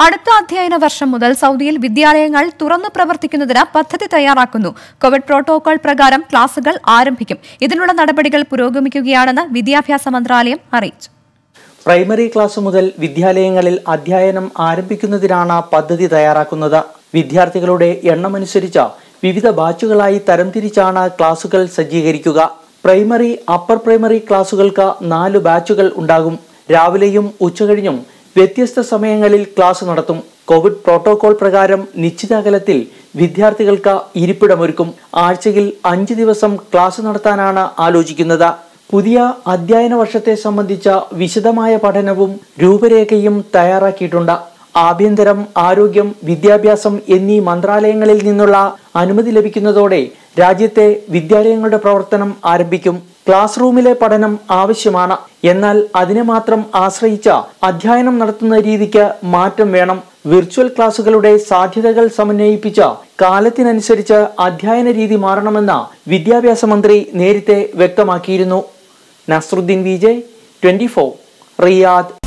അടുത്ത അധ്യയന വർഷം മുതൽ സൗദിയിൽ വിദ്യാലയങ്ങൾ തുറന്നു പ്രവർത്തിക്കുന്നതിന് പദ്ധതി തയ്യാറാക്കുന്നു കോവിഡ് പ്രോട്ടോകോൾ പ്രകാരം ക്ലാസുകൾ ആരംഭിക്കും ഇതിനുള്ള നടപടികൾ പുരോഗമിക്കുകയാണെന്ന് വിദ്യാഭ്യാസ മന്ത്രാലയം അറിയിച്ചു പ്രൈമറി ക്ലാസ് മുതൽ വിദ്യാലയങ്ങളിൽ അധ്യയനം ആരംഭിക്കുന്നതിനാണ് പദ്ധതി തയ്യാറാക്കുന്നത് വിദ്യാർത്ഥികളുടെ എണ്ണമനുസരിച്ച് വിവിധ ബാച്ചുകളായി തരംതിരിച്ചാണ് ക്ലാസുകൾ സജ്ജീകരിക്കുക പ്രൈമറി അപ്പർ പ്രൈമറി ക്ലാസുകൾക്ക് നാല് ബാച്ചുകൾ ഉണ്ടാകും രാവിലെയും ഉച്ചകഴിഞ്ഞും വ്യത്യസ്ത സമയങ്ങളിൽ ക്ലാസ് നടത്തും കോവിഡ് പ്രോട്ടോകോൾ പ്രകാരം നിശ്ചിത അകലത്തിൽ വിദ്യാർത്ഥികൾക്ക് ഇരിപ്പിടമൊരുക്കും ആഴ്ചയിൽ അഞ്ച് ദിവസം ക്ലാസ് നടത്താനാണ് ആലോചിക്കുന്നത് പുതിയ അധ്യയന വർഷത്തെ സംബന്ധിച്ച വിശദമായ പഠനവും രൂപരേഖയും തയ്യാറാക്കിയിട്ടുണ്ട് ആഭ്യന്തരം ആരോഗ്യം വിദ്യാഭ്യാസം എന്നീ മന്ത്രാലയങ്ങളിൽ നിന്നുള്ള അനുമതി ലഭിക്കുന്നതോടെ രാജ്യത്തെ വിദ്യാലയങ്ങളുടെ പ്രവർത്തനം ആരംഭിക്കും ക്ലാസ് റൂമിലെ പഠനം ആവശ്യമാണ് എന്നാൽ അതിനെ മാത്രം ആശ്രയിച്ച അധ്യയനം നടത്തുന്ന രീതിക്ക് മാറ്റം വേണം വിർച്വൽ ക്ലാസുകളുടെ സാധ്യതകൾ സമന്വയിപ്പിച്ച കാലത്തിനനുസരിച്ച് അധ്യയന രീതി മാറണമെന്ന് വിദ്യാഭ്യാസ മന്ത്രി നേരത്തെ വ്യക്തമാക്കിയിരുന്നു നസ്രുദ്ദീൻ വിജയ് ട്വന്റി റിയാദ്